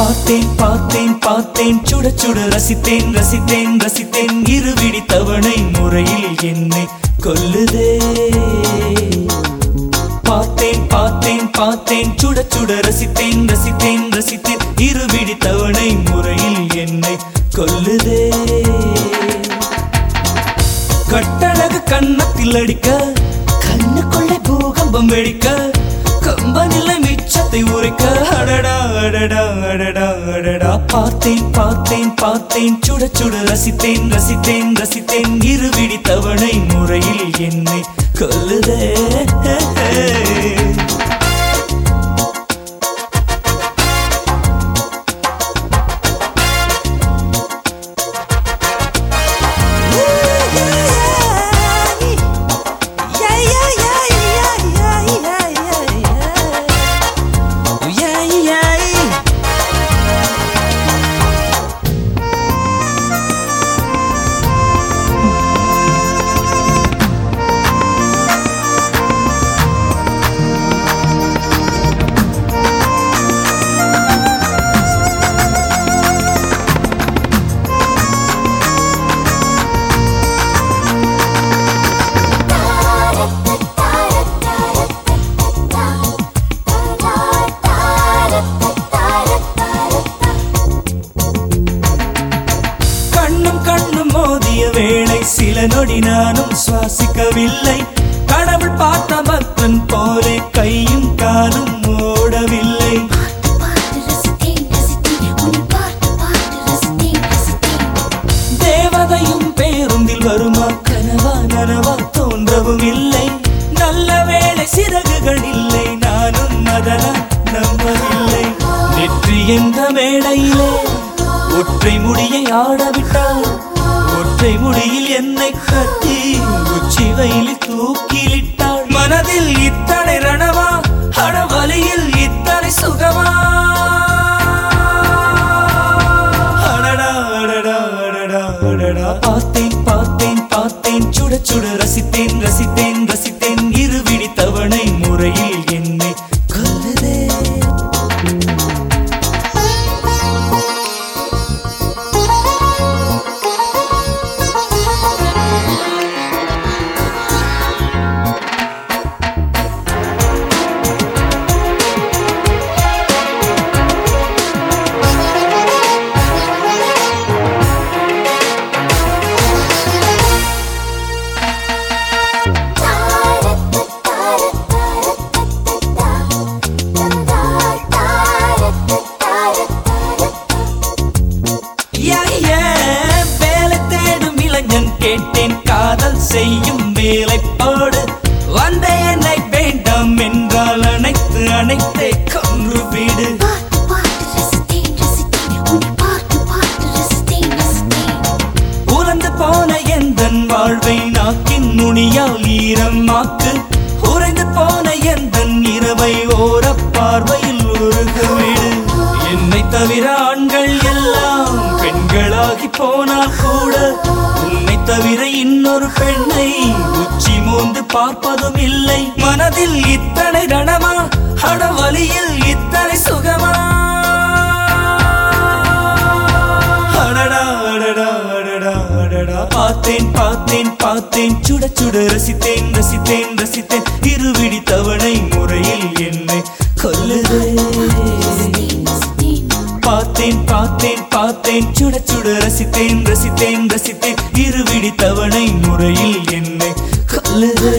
பார்த்தேன் பார்த்தேன் பார்த்தேன் சுட சுட ரசித்தேன் ரசித்தேன் ரசித்தேன் இருவிடி தவணை முறையில் என்னை கொல்லுதே பார்த்தேன் பார்த்தேன் பார்த்தேன் சுட சுட ரசித்தேன் ரசித்தேன் ரசித்தேன் இருவிடி தவணை முறையில் என்னை கொல்லுதே கட்டழகு கன்னத்தில் அடிக்க கண்ணுக்குள்ளே பூகம்பம் வெடிக்க கம்பனில்லை மிச்சத்தை உரைக்க அடடா அடடா அடடா அடடா பார்த்தேன் பார்த்தேன் பார்த்தேன் சுட சுட ரசித்தேன் ரசித்தேன் ரசித்தேன் இருவிடி தவணை முறையில் என்னை கொல்லுதே கண்ணும் கண்ணும் மோதிய வேளை சில நொடி நானும் சுவாசிக்கவில்லை கடவுள் பார்த்த பக்தன் போலே கையும் காலும் ஓடவில்லை தேவதையும் பேருந்தில் வருமா கனவா நனவா தோன்றவும் இல்லை நல்ல வேளை சிறகுகள் இல்லை நானும் அதனால் நம்பவில்லை நெற்றி என்ற மேடையிலே ஒற்றை முடியை ஆடவிட்டால் ஒற்றை முடியில் என்னை கட்டி உச்சி வயலில் தூக்கிலிட்டாள் மனதில் இத்தனை ரணமா அடவலியில் இத்தனை சுகமா அடடா அடடா அடடா அடடா பார்த்தேன் பார்த்தேன் பார்த்தேன் சுட சுட ரசித்தேன் ரசித்தேன் ரசித்தேன் இருவிடி தவணை முறையில் என்னை கொல்லுதே யா, யா, வேலை தேடும் இளைஞன் கேட்டேன் காதல் செய்யும் வேலை போடு வந்த என்னை வேண்டாம் என்றால் அனைத்து அனைத்தை கொன்று விடு உலர்ந்து போன எந்தன் வாழ்வை நாக்கின் நுனியால் ஈரமாக்கு உறைந்து போன எந்தன் இரவை ஓர பார்வையில் உருக விடு என்னை தவிர ஆண்கள் எல்லாம் பெண்களாகி போனால் கூட உன்னை தவிர இன்னொரு பெண்ணை உச்சி மோந்து பார்ப்பதும் இல்லை மனதில் இத்தனை ரணமா அடவலியில் இத்தனை சுகமா அடடா அடடா அடடா அடடா பார்த்தேன் பார்த்தேன் பார்த்தேன் சுட சுட ரசித்தேன் ரசித்தேன் ரசித்தேன் இருவிடி தவணை முறையில் என்னை கொல்லுதே பார்த்தேன் பார்த்தேன் பார்த்தேன் சுட சுட ரசித்தேன் ரசித்தேன் ரசித்தேன் இருவிடி தவணை முறையில் என்னை கொல்லுதே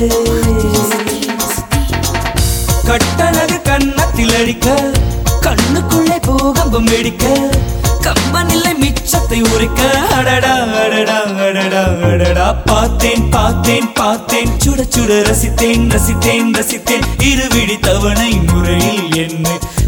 கட்டழகு கன்னத்தில் அடிக்க கண்ணுக்குள்ளே பூகம்பம் வெடிக்க கம்பனில்லை மிச்சத்தை உரைக்க அடடா அடடா அடடா அடடா பார்த்தேன் பார்த்தேன் பார்த்தேன் சுட சுட ரசித்தேன் ரசித்தேன் ரசித்தேன் இருவிடி தவணை முறையில் என்னை